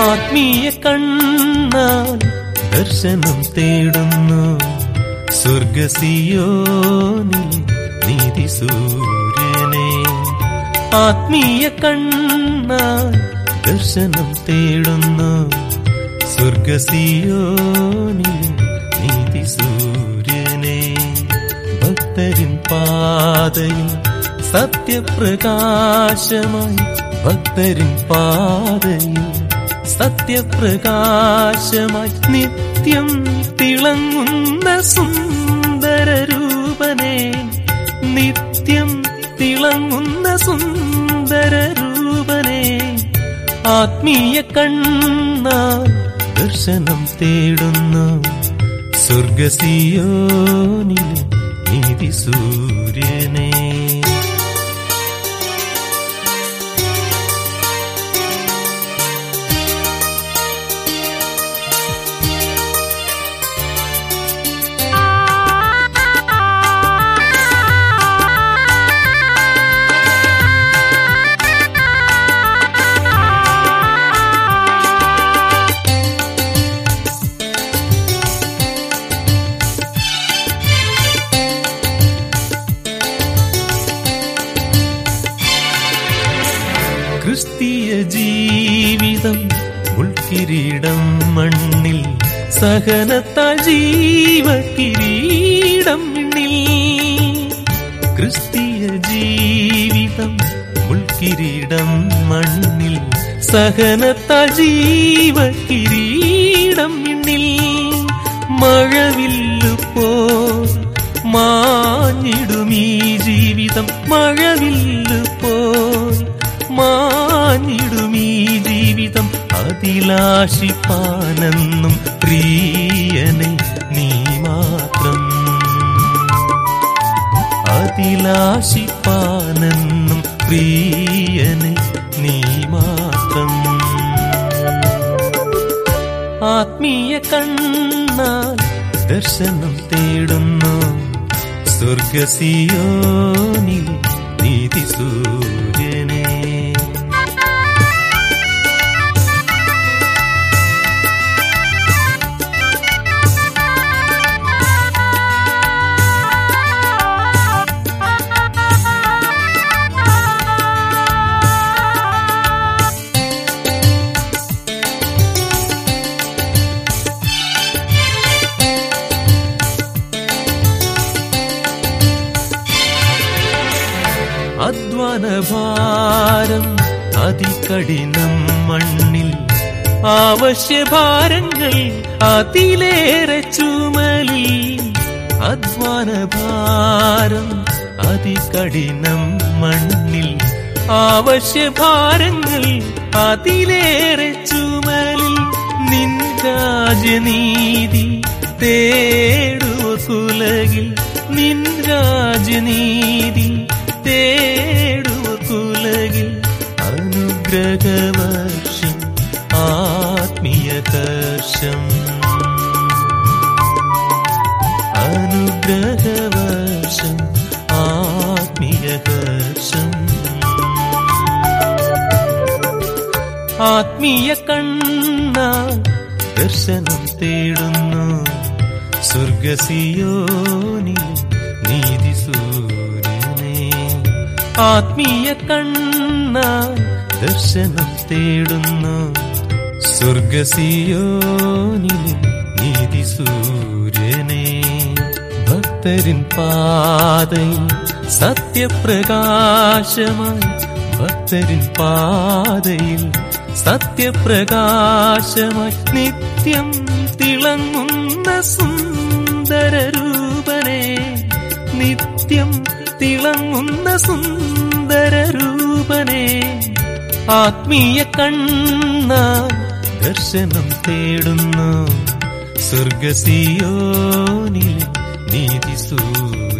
ആത്മീയ കണ്ണാൽ ദർശനം തേടുന്നു സ്വർഗസിയോനിൽ നീതി സൂര്യനെ ആത്മീയ കണ്ണാൽ ദർശനം തേടുന്നു സ്വർഗസിയോനിൽ നീതി സൂര്യനെ ഭക്തരിൻ പാതയിൽ സത്യപ്രകാശമായി ഭക്തരിൻ പാതയിൽ സത്യപ്രകാശമായി നിത്യം തിളങ്ങുന്ന സുന്ദര രൂപനെ നിത്യം തിളങ്ങുന്ന സുന്ദര രൂപനെ ആത്മീയ കണ്ണാൽ ദർശനം തേടുന്നു സ്വർഗസിയോനിലെ നീതി സൂര്യനെ ക്രിസ്തീയ ജീവിതം ഉൾക്കിരീടം മണ്ണിൽ സഹനത്താൽ ജീവകിരീടം മിണ്ണിൽ ക്രിസ്തീയ ജീവിതം ഉൾക്കിരീടം മണ്ണിൽ സഹനത്താൽ ജീവകിരീടം മിണ്ണിൽ മഴവില്ലു പോ മാഞ്ഞിടുമീ ജീവിതം മഴവില്ലു പോൽ മാഞ്ഞിടുമീ ജീവിതം അതിലാശിപ്പാനെന്നും പ്രിയനെ നീ മാത്രം അതിലാശിപ്പാനെന്നും പ്രിയനെ നീ മാത്രം ആത്മീയ കണ്ണാൽ ദർശനം തേടുന്നു സ്വർഗസിയോനിൽ നീതി സൂര്യനെ അധ്വാനഭാരം അതികഠിനം മണ്ണിൽ ആവശ്യഭാരങ്ങൾ അതിലേറെ ചുമലി അധ്വാനഭാരം അതികഠിനം മണ്ണിൽ ആവശ്യഭാരങ്ങൾ അതിലേറെ ചുമലിൽ നിൻ രാജനീതി തേടുവ കുലകിൽ നിൻ രാജനീതി തേടുവ കുലകിൽ അനുഗ്രഹവർഷം ആത്മീയ കർഷം അനുഗ്രഹവർഷം ആത്മീയ കർഷം ആത്മീയ കണ്ണാൽ ദർശനം തേടുന്നു സ്വർഗസിയോനി നീതി സൂര്യനെ ആത്മീയ കണ്ണാൽ ദർശനം തേടുന്നു സ്വർഗസിയോനി നീതി സൂര്യനെ ഭക്തരിൻ പാതയിൽ സത്യപ്രകാശമായി ഭക്തരിൻ പാതയിൽ സത്യപ്രകാശമായി നിത്യം തിളങ്ങുന്ന സുന്ദര രൂപനെ നിത്യം തിളങ്ങുന്ന സുന്ദര രൂപനെ ആത്മീയ കണ്ണാൽ ദർശനം തേടുന്നു സ്വർഗസിയോനിൽ നീതി സൂര്യനെ